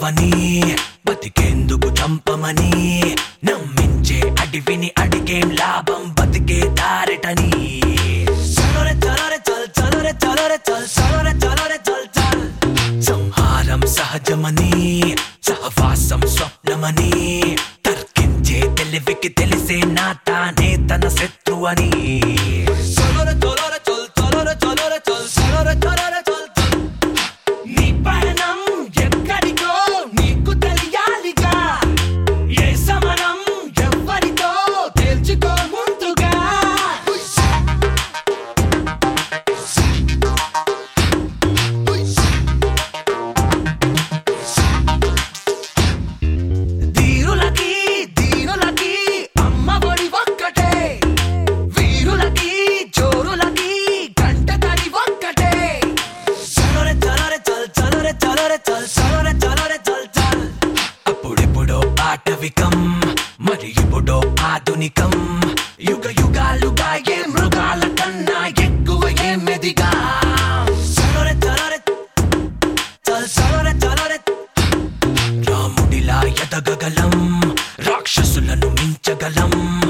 చావని బతికేందుకు చంపమని నమ్మించే అడివిని అడిగేం లాభం బతికే దారిటని చలోరే చలోరే చల్ చలోరే చలోరే చల్ చలోరే చలోరే చల్ చల్ సంహారం సహజమని సహవాసం స్వప్నమని తర్కించే తెలివికి తెలిసే నా తానే తన శత్రువని చలోరే చలోరే చల్ చలోరే చలోరే చల్ చలోరే చలోరే చల్ చల్ నీ పయనం ఎక్కడికో నీకు తెలియాలిగా ఏ సమరం ఎవ్వరితో తేల్చుకో ముందుగా ధీరులకి దీనులకి అమ్మ ఒడి ఒక్కటే వీరులకి చోరులకి గంట తడి ఒక్కటే చలోరే చలోరే చల్ చలోరే చలోరే చల్ చలోరే చలోరే చల్ చల్ అప్పుడెప్పుడో ఆటవికం మరి ఇప్పుడో ఆధునికం యుగ యుగాలుగా ఏ మృగాల కన్నా ఎక్కువ ఏ మెదిగా చలోరే చలోరే చల్ చలోరే చలోరే రాముడిలా ఎదగగలం రాక్షసులను మించగలం